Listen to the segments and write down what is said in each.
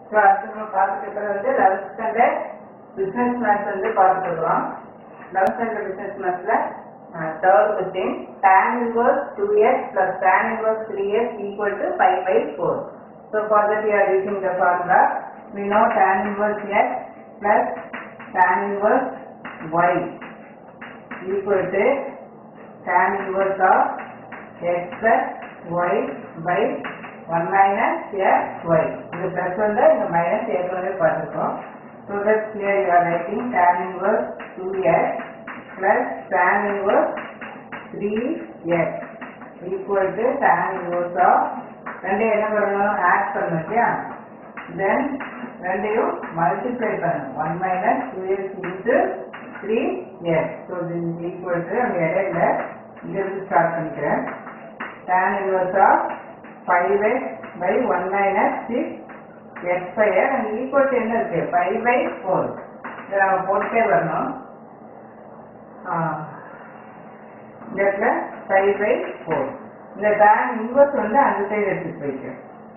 So அடுத்து நம்ம பார்த்துட்டு இருக்கிறது வந்து லெவன்த் ஸ்டாண்டர்ட் பிஸ்னஸ் மேத்ஸ் வந்து பார்த்துட்டு இருக்கிறோம் லெவன்த் ஸ்டாண்டர்ட் பிஸ்னஸ் மேத்ஸ்ல third question tan inverse 2x plus tan inverse 3x equal to 5 by 4. So for that we are using the formula. We know tan inverse x plus tan inverse y equal to tan inverse of x plus y by 1 minus x y. இது plus வந்து இங்க minus ஏற்கனவே பார்த்திருக்கோம். So that here you are writing tan inverse 2x plus tan inverse 3x equal to tan inverse of ரெண்டையும் என்ன பண்ணணும் add பண்ணணும் இல்லையா தென் ரெண்டையும் மல்டிப்ளை பண்ணணும் one minus two x into three x so this is equal to அந்த இடையில இங்கிருந்து ஸ்டார்ட் பண்ணிக்கிறேன் tan inverse of 5x by 1 minus 6 x square and equal to என்ன இருக்கு 5 by 4 இதை நம்ம போட்டே வரணும் ஆ, இந்த இடத்துல 5 by 4 இந்த tan inverse வந்து அந்த சைடு எடுத்துட்டு போயிட்டு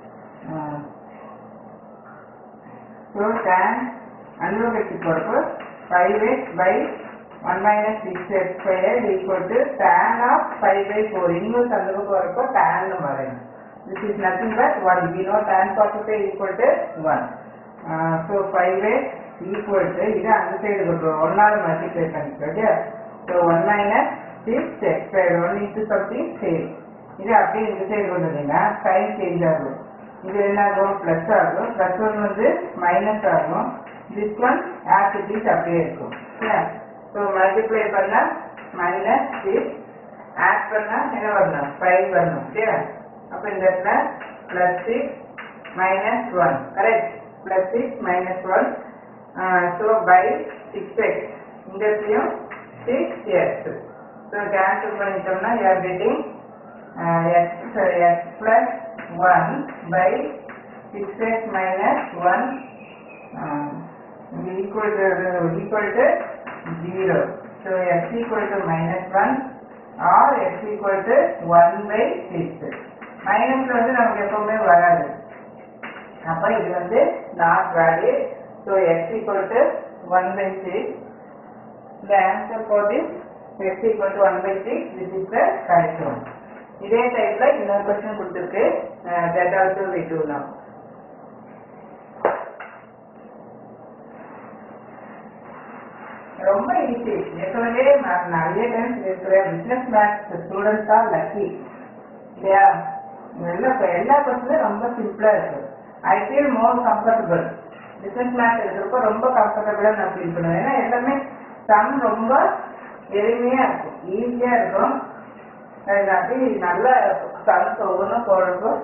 ஸோ tan அனுபவத்துக்கு போகிறப்போ 5x by 1 minus 6x square equal to tan of 5 by 4 inverse அந்த பக்கம் வரப்போ tan னு வரையணும் this is nothing but 1 we know tan 45 equal to 1 uh, so 5x equal to இது அந்த சைடு கொண்டு ஒன்னால மல்டிப்ளை பண்ணிக்கிறது so 1 minus 6x square 1 into something same இது அப்படியே இந்த சைடு கொண்டு வந்தீங்கன்னா சைன் சேஞ்ச் ஆகும் இது என்ன ஆகும் பிளஸ் ஆகும் பிளஸ் ஒன் வந்து மைனஸ் ஆகும் this one as it is அப்படியே இருக்கும் ஸோ மல்டிப்ளை பண்ணா மைனஸ் சிக்ஸ் ஆட் பண்ணா என்ன வரணும் ஃபைவ் வரணும் இல்லையா அப்போ இந்த இடத்துல plus six minus one correct plus six minus one so by six x இந்த இடத்துலையும் சிக்ஸ் எக்ஸ் ஸோ கேன்சல் பண்ணிட்டோம்னா you are getting x x plus one by six x minus one equal to equal to 0. So x equal to minus 1 or x equal to 1 by 6. Minus வந்து நமக்கு எப்பவுமே வராது அப்ப இது வந்து not value so x equal to one by six the answer for this x equal to 1 by 6 this is the correct one இதே டைப்ல இன்னொரு கொஸ்டின் கொடுத்துருக்கு that also we do now ரொம்ப ஈஸி ஏற்கனவே நான் நிறைய டைம்ஸ் இருக்கிறேன் business maths students are lucky இல்லையா எல்லா எல்லா கொஸ்டினும் ரொம்ப சிம்பிளா இருக்கு I feel more comfortable business maths இருக்கிறப்போ ரொம்ப கம்ஃபர்டபுளா நான் ஃபீல் பண்ணுவேன் ஏன்னா எல்லாமே சம் ரொம்ப எளிமையா இருக்கும் ஈஸியா இருக்கும் அது அப்படி நல்ல சம்ஸ் ஒவ்வொன்றும் போடுறப்போ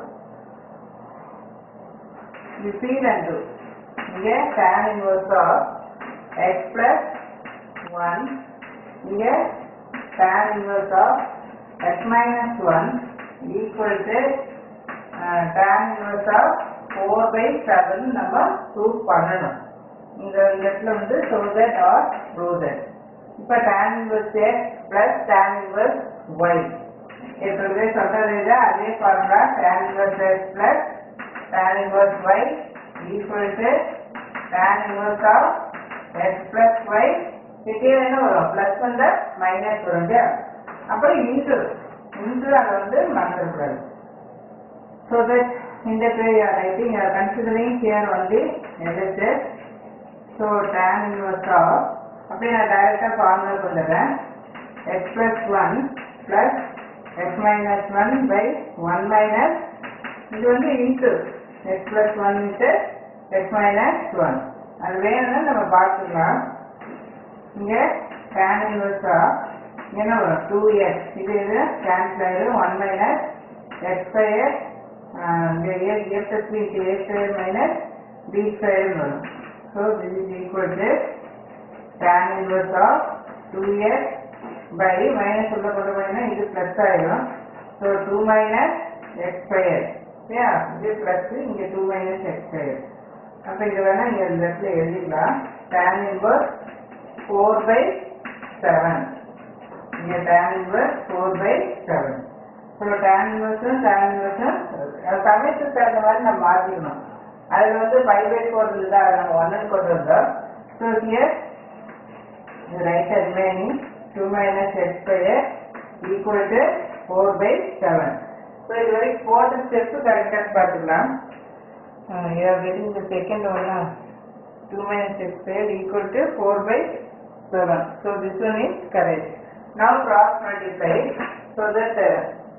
you feel and do இங்கே tan inverse of x plus 1 இங்கே tan inverse of x minus 1 equal to uh, tan inverse of 4 by 7 நம்ம ப்ரூவ் பண்ணணும் இந்த இந்த இடத்துல வந்து so that or prove that இப்போ tan inverse x plus tan inverse y ஏற்கனவே சொல்றது இது அதே formula tan inverse x plus tan inverse y equal to tan inverse of x plus y கிட்டே என்ன வரும் பிளஸ் வந்தா மைனஸ் வரும் இல்லையா அப்புறம் இன்ட்டு இன்ட்டு அதை வந்து மறந்துடக்கூடாது ஸோ தட் இந்த பேர் you are writing you are considering here only LSS so tan inverse of அப்படியே நான் டைரக்டாக ஃபார்முலா வந்துடுறேன் x plus one plus x minus one by one minus இது வந்து into x plus one into x minus one அது வேணும்னா நம்ம பார்த்துக்கலாம் இங்கே tan inverse of என்ன வரும் டூ எக்ஸ் இது இது கேன்சல் ஆயிடும் ஒன் மைனஸ் எக்ஸ் ஸ்கொயர் இங்கே A A plus B into A square minus B square வரும் so this is equal to tan inverse of 2x by minus உள்ள கொண்டு போனீங்கன்னா இது பிளஸ் ஆயிடும் so two minus x square இல்லையா இது plus இங்கே டூ மைனஸ் எக்ஸ் ஸ்கொயர் அப்போ இது வேணா இங்கே இந்த இடத்துல எழுதிக்கலாம் tan inverse four by seven இங்கே tan inverse four by seven so tan inverse tan inverse அது சமயத்துக்கு தகுந்த மாதிரி நம்ம மாற்றிக்கணும் அதில் வந்து ஃபைவ் பை ஃபோர் இருந்தால் அதை நம்ம ஒன்னு கொண்டு வந்தோம் so here right remaining two minus x square equal to four by seven so இது வரைக்கும் ஃபோர்த் ஸ்டெப்பு கரெக்டாக பார்த்துக்கலாம் you are getting the second one two minus x square equal to four by seven so this one is correct now cross multiply so that uh,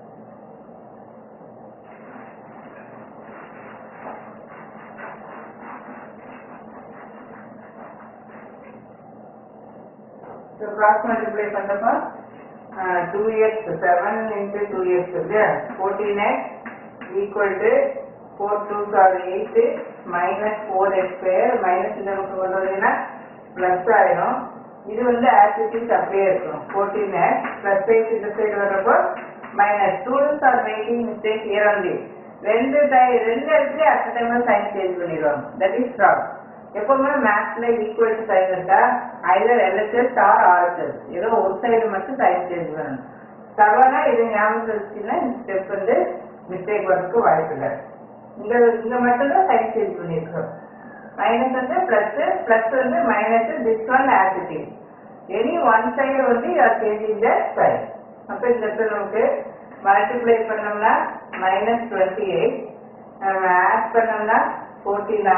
so cross multiply பண்ணப்ப uh, 2x 7 into 2x இல்லையா 14x equal to 4 2s are 8 minus 4x square minus இந்த பக்கம் கொண்டு வந்தீங்கன்னா plus ஆயிரும் இது வந்து activities அப்படியே இருக்கும் ஃபோர்டீன் எக்ஸ் பிளஸ் பேஸ் இந்த சைடு வர்றப்போ minus students are making mistake here only ரெண்டு டை ரெண்டு இடத்துல அட் டைம்ல சைன் சேஞ்ச் பண்ணிடுவாங்க தட் இஸ் ராங் எப்பவுமே மேத்ஸ்ல ஈக்குவல் டு சைன் இருக்கா ஐதர் எல்எஸ்எஸ் ஆர் ஆர்எஸ்எஸ் ஏதோ ஒரு சைடு மட்டும் சைன் சேஞ்ச் பண்ணணும் தவறா இது ஞாபகம் வச்சுன்னா இந்த ஸ்டெப் வந்து மிஸ்டேக் வரதுக்கு வாய்ப்பு இல்லை இங்க இங்க மட்டும் தான் சைன் சேஞ்ச் பண்ணியிருக்கோம் மைனஸ் வந்து பிளஸ் பிளஸ் வந்து மைனஸ் திஸ் ஒன் ஆசிட்டி எனி ஒன் சைடு வந்து யூஆர் சேஞ்சிங் த சைட் அப்போ இந்த இடத்துல நமக்கு மல்டிப்ளை பண்ணோம்னா மைனஸ் டுவெண்ட்டி எயிட் ஆட் பண்ணோம்னா ஃபோர்டீனா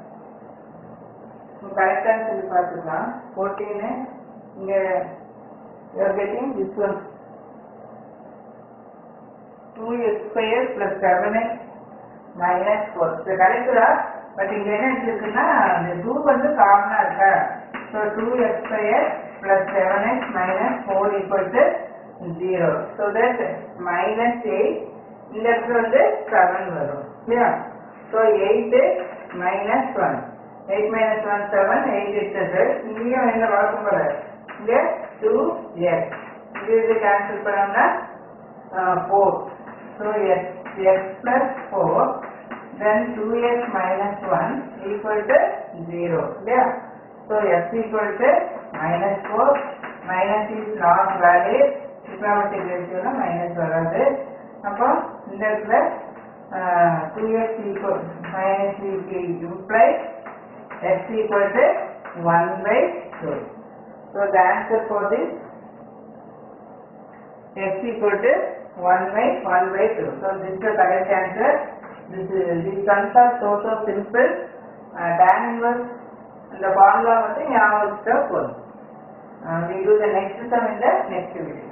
கரெக்டாக சொல்லி பார்த்துக்கலாம் ஃபோர்டீனு இங்கே you are getting this one two x square plus seven x minus four இது கரெக்டு தான் பட் இங்க என்ன இருக்குன்னா அந்த டூ வந்து காமனா இருக்கா so two x square plus seven x minus four equal to zero so that minus eight இந்த இடத்துல வந்து செவன் வரும் இல்லையா so eight minus one eight minus one seven eight இட்டது இங்கேயும் என்ன வழக்கம் போல இங்கே டூ எக்ஸ் இது இது கேன்சல் பண்ணோம்னா four so x x plus four then 2x minus 1 equal to 0 yeah so x equal to minus 4 minus is not valid trigonometric ratio ல minus வராது அப்போ இந்த இடத்துல uh, 2x equal minus implies x equal to 1 by 2 so the answer for this x equal to 1 by 1 by 2 so this is the correct answer this is these sums are so so simple uh, tan inverse இந்த formula வந்து ஞாபகம் வச்சுட்டா போதும் we do the next sum in the next video